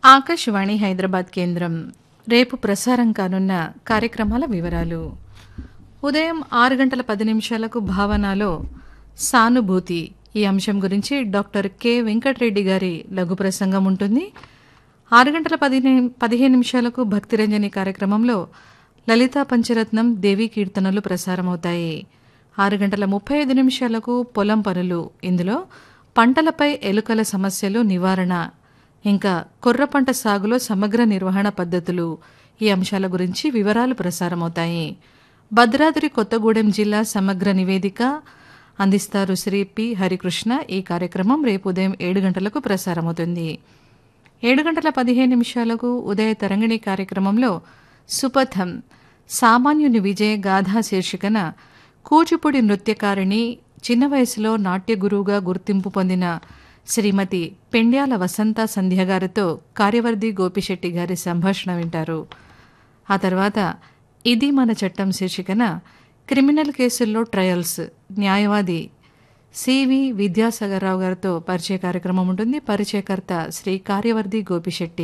ఆకాశవాణి హైదరాబాద్ కేంద్రం రేపు ప్రసారం కానున్న కార్యక్రమాల వివరాలు ఉదయం ఆరు గంటల పది నిమిషాలకు భావనలో సానుభూతి ఈ అంశం గురించి డాక్టర్ కె వెంకటరెడ్డి గారి లఘు ప్రసంగం ఉంటుంది ఆరు గంటల పదిహే పదిహేను నిమిషాలకు భక్తిరంజని కార్యక్రమంలో లలితా పంచరత్నం దేవీ కీర్తనలు ప్రసారమవుతాయి ఆరు గంటల ముప్పై ఐదు నిమిషాలకు పొలం పనులు ఇందులో పంటలపై ఎలుకల సమస్యలు నివారణ ఇంకా కొర్ర పంట సాగులో సమగ్ర నిర్వహణ పద్ధతులు ఈ అంశాల గురించి వివరాలు ప్రసారమవుతాయి భద్రాద్రి కొత్తగూడెం జిల్లా సమగ్ర నివేదిక అందిస్తారు శ్రీ పి హరికృష్ణ ఈ కార్యక్రమం రేపు ఉదయం ఏడు గంటలకు ప్రసారమవుతుంది ఏడు గంటల పదిహేను నిమిషాలకు ఉదయ తరంగిణి కార్యక్రమంలో సుపథం సామాన్యుని విజయ గాథా శీర్షికన కూచిపూడి నృత్యకారిణి చిన్న వయసులో నాట్య గురువుగా గుర్తింపు పొందిన శ్రీమతి పెండ్యాల వసంత సంధ్య గారితో కార్యవర్ధి గోపిశెట్టి గారి సంభాషణ వింటారు ఆ తర్వాత ఇది మన చట్టం శీర్షికన క్రిమినల్ కేసుల్లో ట్రయల్స్ న్యాయవాది సివి విద్యాసాగర్రావు గారితో పరిచయ కార్యక్రమం ఉంటుంది పరిచయకర్త శ్రీ కార్యవర్ధి గోపిశెట్టి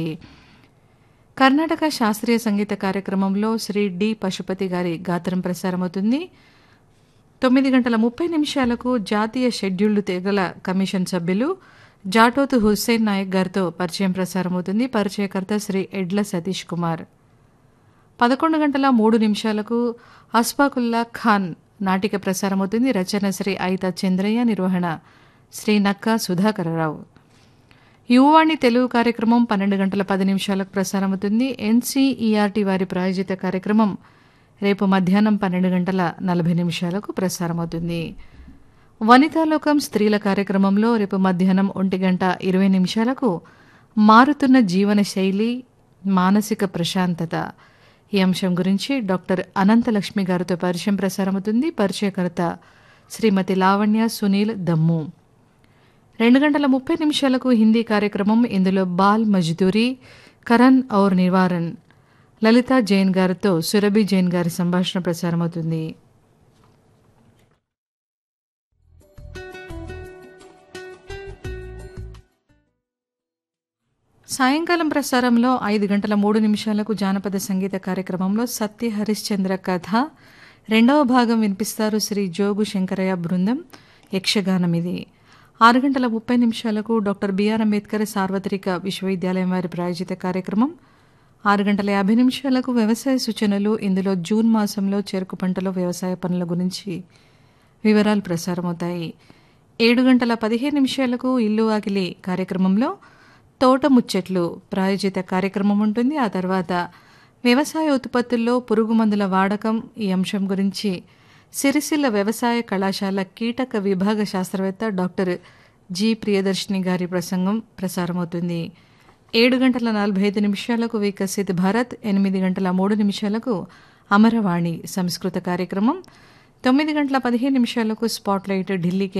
కర్ణాటక శాస్త్రీయ సంగీత కార్యక్రమంలో శ్రీ డి పశుపతి గారి గాత్రం ప్రసారమవుతుంది తొమ్మిది గంటల ముప్పై నిమిషాలకు జాతీయ షెడ్యూల్డ్ తెగల కమిషన్ సభ్యులు జాటోతు హుస్సేన్ నాయక్ గారితో పరిచయం ప్రసారమవుతుంది పరిచయకర్త శ్రీ ఎడ్ల సతీష్ కుమార్ పదకొండు గంటల మూడు నిమిషాలకు అస్ఫాకుల్లా ఖాన్ నాటిక ప్రసారమవుతుంది రచన శ్రీ ఐత చంద్రయ్య నిర్వహణ శ్రీ నక్కా సుధాకరరావు యువవాణి తెలుగు కార్యక్రమం పన్నెండు గంటల పది నిమిషాలకు ప్రసారమవుతుంది ఎన్సీఈఆర్టీ వారి ప్రాయోజిత కార్యక్రమం రేపు మధ్యాహ్నం పన్నెండు గంటల నలభై నిమిషాలకు ప్రసారమవుతుంది వనితాలోకం స్త్రీల కార్యక్రమంలో రేపు మధ్యాహ్నం ఒంటి గంట ఇరవై నిమిషాలకు మారుతున్న జీవన శైలి మానసిక ప్రశాంతత ఈ అంశం గురించి డాక్టర్ అనంతలక్ష్మి గారితో పరిచయం ప్రసారమవుతుంది పరిచయకర్త శ్రీమతి లావణ్య సునీల్ దమ్ము రెండు గంటల ముప్పై నిమిషాలకు హిందీ కార్యక్రమం ఇందులో బాల్ మజ్దూరి కరణ్ ఔర్ నివారణ్ లలితా జైన్ గారితో సురభి జైన్ గారి సంభాషణ ప్రసారమవుతుంది సాయంకాలం ప్రసారంలో ఐదు గంటల మూడు నిమిషాలకు జానపద సంగీత కార్యక్రమంలో సత్య హరిశ్చంద్ర కథ రెండవ భాగం వినిపిస్తారు శ్రీ జోగు శంకరయ్య బృందం యక్షగానం ఇది ఆరు గంటల ముప్పై నిమిషాలకు డాక్టర్ బిఆర్ అంబేద్కర్ సార్వత్రిక విశ్వవిద్యాలయం వారి ప్రాయోజిత కార్యక్రమం ఆరు గంటల యాభై నిమిషాలకు వ్యవసాయ సూచనలు ఇందులో జూన్ మాసంలో చెరుకు పంటలో వ్యవసాయ పనుల గురించి వివరాలు ప్రసారమవుతాయి ఏడు గంటల పదిహేను నిమిషాలకు ఇల్లు వాకిలి కార్యక్రమంలో తోట ముచ్చట్లు ప్రాయోజిత కార్యక్రమం ఉంటుంది ఆ తర్వాత వ్యవసాయ ఉత్పత్తుల్లో పురుగు మందుల వాడకం ఈ అంశం గురించి సిరిసిల్ల వ్యవసాయ కళాశాల కీటక విభాగ శాస్త్రవేత్త డాక్టర్ జి ప్రియదర్శిని గారి ప్రసంగం ప్రసారమవుతుంది ఏడు గంటల నలభై ఐదు నిమిషాలకు వికసిత్ భారత్ ఎనిమిది గంటల మూడు నిమిషాలకు అమరవాణి సంస్కృత కార్యక్రమం తొమ్మిది గంటల పదిహేను నిమిషాలకు స్పాట్లైట్ ఢిల్లీ